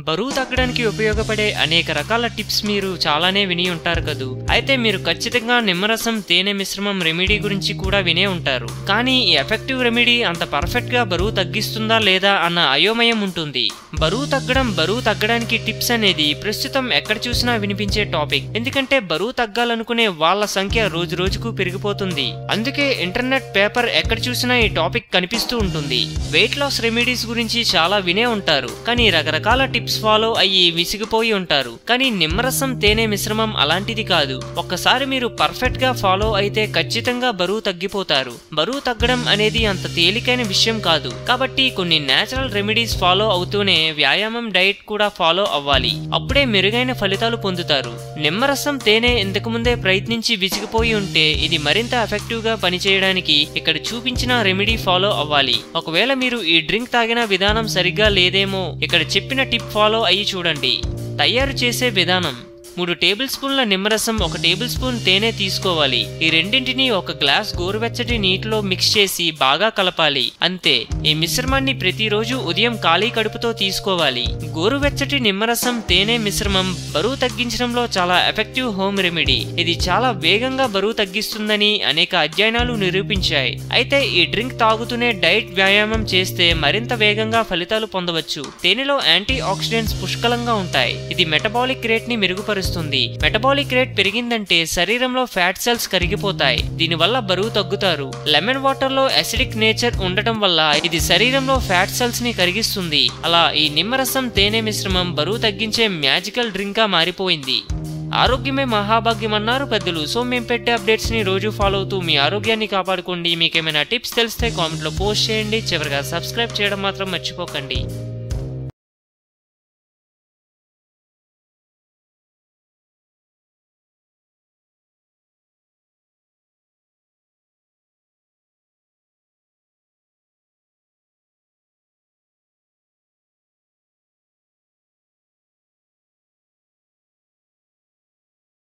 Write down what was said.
బరువు తగ్గడానికి ఉపయోగపడే అనేక రకాల టిప్స్ మీరు చాలానే విని ఉంటారు కదూ అయితే మీరు ఖచ్చితంగా నిమ్మరసం తేనె మిశ్రమం రెమెడీ గురించి కూడా వినే ఉంటారు కానీ ఈ ఎఫెక్టివ్ రెమెడీ అంత పర్ఫెక్ట్ గా బరువు తగ్గిస్తుందా లేదా అన్న అయోమయం ఉంటుంది బరువు తగ్గడం బరువు తగ్గడానికి టిప్స్ అనేది ప్రస్తుతం ఎక్కడ చూసినా వినిపించే టాపిక్ ఎందుకంటే బరువు తగ్గాలనుకునే వాళ్ళ సంఖ్య రోజు రోజుకు పెరిగిపోతుంది అందుకే ఇంటర్నెట్ పేపర్ ఎక్కడ చూసినా ఈ టాపిక్ కనిపిస్తూ ఉంటుంది వెయిట్ లాస్ రెమెడీస్ గురించి చాలా వినే ఉంటారు కానీ రకరకాల టిప్స్ ఫాలో అయ్యి విసిగిపోయి ఉంటారు కానీ నిమ్మరసం తేనె మిశ్రమం అలాంటిది కాదు ఒక్కసారి మీరు పర్ఫెక్ట్ గా ఫాలో అయితే ఖచ్చితంగా బరువు తగ్గిపోతారు బరువు తగ్గడం అనేది అంత తేలికైన విషయం కాదు కాబట్టి కొన్ని నేచురల్ రెమెడీస్ ఫాలో అవుతూనే వ్యాయామం డైట్ కూడా ఫాలో అవ్వాలి అప్పుడే మెరుగైన ఫలితాలు పొందుతారు నిమ్మరసం తేనె ఇంతకు ముందే ప్రయత్నించి విసిగిపోయి ఉంటే ఇది మరింత ఎఫెక్టివ్ గా పనిచేయడానికి ఇక్కడ చూపించిన రెమెడీ ఫాలో అవ్వాలి ఒకవేళ మీరు ఈ డ్రింక్ తాగిన విధానం సరిగ్గా లేదేమో ఇక్కడ చెప్పిన టిప్ ఫాలో అయ్యి చూడండి తయారు చేసే విధానం మూడు టేబుల్ స్పూన్ల నిమ్మరసం ఒక టేబుల్ స్పూన్ తేనె తీసుకోవాలి ఈ రెండింటిని ఒక గ్లాస్ గోరువెచ్చటి నీటిలో మిక్స్ చేసి బాగా కలపాలి అంతే ఈ మిశ్రమాన్ని ప్రతిరోజు ఉదయం ఖాళీ కడుపుతో తీసుకోవాలి గోరువెచ్చటి నిమ్మరసం తేనె మిశ్రమం బరువు తగ్గించడంలో చాలా ఎఫెక్టివ్ హోమ్ రెమెడీ ఇది చాలా వేగంగా బరువు తగ్గిస్తుందని అనేక అధ్యయనాలు నిరూపించాయి అయితే ఈ డ్రింక్ తాగుతూనే డైట్ వ్యాయామం చేస్తే మరింత వేగంగా ఫలితాలు పొందవచ్చు తేనెలో యాంటీ ఆక్సిడెంట్స్ పుష్కలంగా ఉంటాయి ఇది మెటబాలిక్ రేట్ ని మెరుగుపరుస్తుంది మెటబాలిక్ రేట్ పెరిగిందంటే శరీరంలో ఫ్యాట్ సెల్స్ కరిగిపోతాయి దీనివల్ల బరువు తగ్గుతారు లెమన్ వాటర్ లో అసిడిక్ నేచర్ ఉండటం వల్ల ఇది శరీరంలో ఫ్యాట్ సెల్స్ ని కరిగిస్తుంది అలా ఈ నిమ్మరసం తేనె మిశ్రమం బరువు తగ్గించే మ్యాజికల్ డ్రింక్ గా మారిపోయింది ఆరోగ్యమే మహాభాగ్యం అన్నారు పెద్దలు సో మేము పెట్టే అప్డేట్స్ ని రోజు ఫాలో అవుతూ మీ ఆరోగ్యాన్ని కాపాడుకోండి మీకేమైనా టిప్స్ తెలిస్తే కామెంట్ లో పోస్ట్ చేయండి చివరిగా సబ్స్క్రైబ్ చేయడం మాత్రం మర్చిపోకండి